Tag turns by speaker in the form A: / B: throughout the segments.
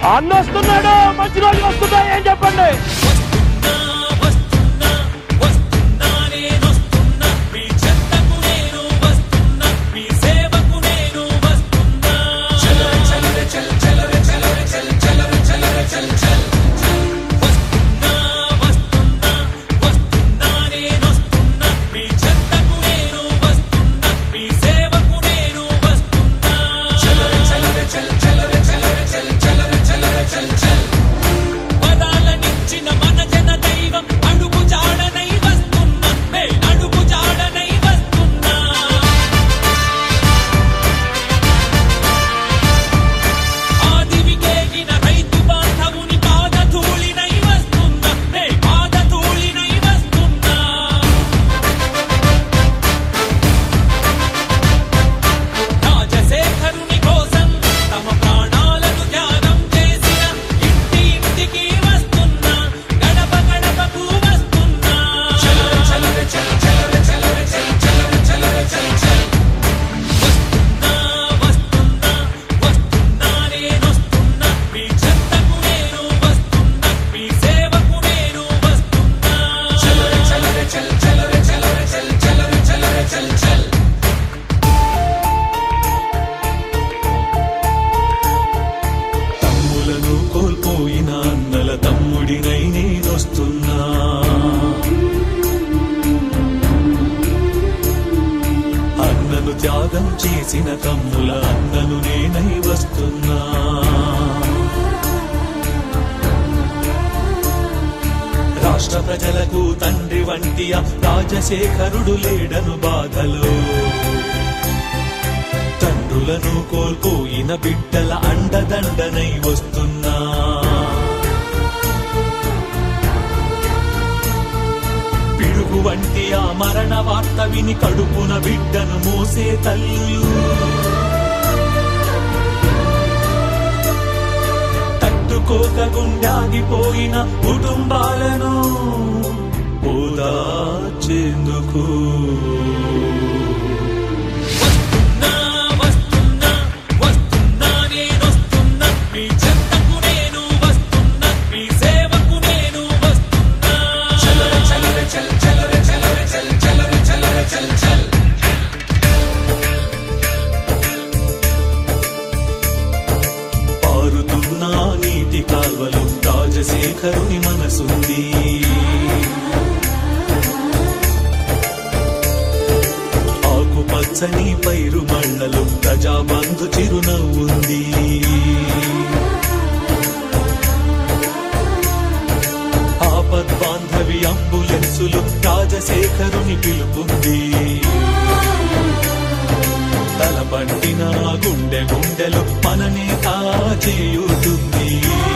A: అన్న వస్తున్నాడు మంచి రోజులు వస్తున్నాయి ఏం చెప్పండి
B: వస్తున్నా వస్తున్నా నేనొస్తున్నా మీ చెత్తకు నేను వస్తున్నా మీ సేవకు నేను వస్తున్నా చలరే చలరే చల్ చలరే చలరే చల్ చలరే చలరే చల్ చల్ వస్తున్నా వస్తున్నా వస్తున్నా నేనొస్తున్నా మీ చెత్తకు నేను వస్తున్నా మీ సేవకు నేను వస్తున్నా చలరే చలరే చల్ చలరే చలరే చల్ చలరే చలరే చల్ చల్ పదాలనిచ్చిన మన జన దైవం అడుగు జాడనై వస్తున్నా మే అడుగు జాడనై వస్తున్నా ఆదివికేగిన రైతు బాంధవుని పాదధూళినై వస్తున్నా మే పాదధూళినై వస్తున్నా రాజశేఖరుని కోసం తమ ప్రాణాలను త్యాగం చేసిన ఇంటి ఇంటికి వస్తున్నా గడప గడపకు వస్తున్నా చలరే చలరే చల్ చలరే చలరే చల్ చలరే చలరే చల్ చల్ వస్తున్నా వస్తున్నా వస్తున్నా నేనొస్తున్నా మీ చెత్తకు నేను వస్తున్నా మీ సేవకు నేను వస్తున్నా చలరే చలరే చల్ చలరే చలరే చల్ చలరే చలరే చల్ చల్
C: తమ్ములను కోల్పోయిన అన్నల తమ్ముడినై నేనొస్తున్నా అన్నను త్యాగం చేసిన తమ్ముల అన్నను నేనై వస్తున్నా రాష్ట్ర ప్రజలకు తండ్రి వంటి ఆ రాజశేఖరుడు లేడను బాధలో తండ్రులను కోల్పోయిన బిడ్డల అండదండనై వస్తున్నా పిడుగు వంటి ఆ మరణ వార్త విని కడుపున బిడ్డను మోసే తల్లులు తట్టుకోక గుండాగిపోయిన కుటుంబాలను ఓదార్చేందుకు
B: వస్తున్నా వస్తున్నా వస్తున్నా నేనొస్తున్నా మీ చెత్తకు నేను వస్తున్నా మీ సేవకు నేను వస్తున్నా చలరే చలరే చల్ చలరే చలరే చల్ చలరే చలరే చల్ చల్
C: పారుతున్న నీటి కాల్వలు రాజశేఖరుని మనసుంది ఆకుపచ్చని పైరు మళ్ళలు ప్రజాబంధు చిరునవ్వుంది ఆపద్బాంధవి అంబులెన్సులు రాజశేఖరుని పిలుపుంది తలపట్టిన గుండె గుండెలు మననే కాచేయుతుంది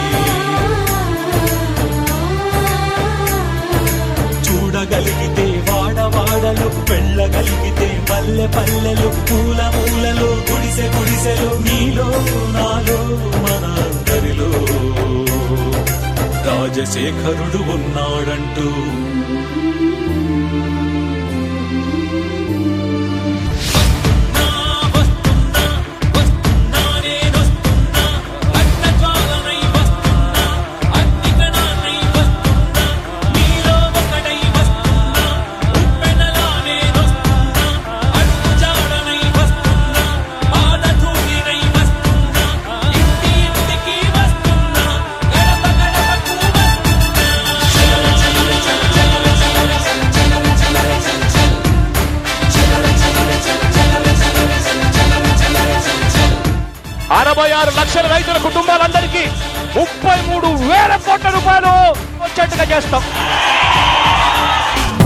C: చూడగలిగితే వాడవాడలు వెళ్ళగలిగితే పల్లె పల్లెలు పూల మూలలో గుడిసె గుడిసెలు నీలో నాలో మన అందరిలో రాజశేఖరుడు ఉన్నాడంటూ
B: వస్తున్నా వస్తున్నా వస్తున్నా నేనొస్తున్నా అడ్డజ్వాలనై వస్తున్నా అగ్నికణానై వస్తున్నా నీలో ఒకడై వస్తున్నా ఉప్పెనలా నేనొస్తున్నా అడుగు జాడనై వస్తున్నా పాదధూళినై వస్తున్నా ఇంటి ఇంటికి వస్తున్నా గడప గడపకు వస్తున్నా చలరే చలరే చల్ చలరే చలరే చల్ చలరే చలరే చల్ చల్
A: అరవై ఆరు లక్షల రైతుల కుటుంబాలందరికీ ముప్పై మూడు వేల కోట్ల రూపాయలు వచ్చేట్టుగా చేస్తాం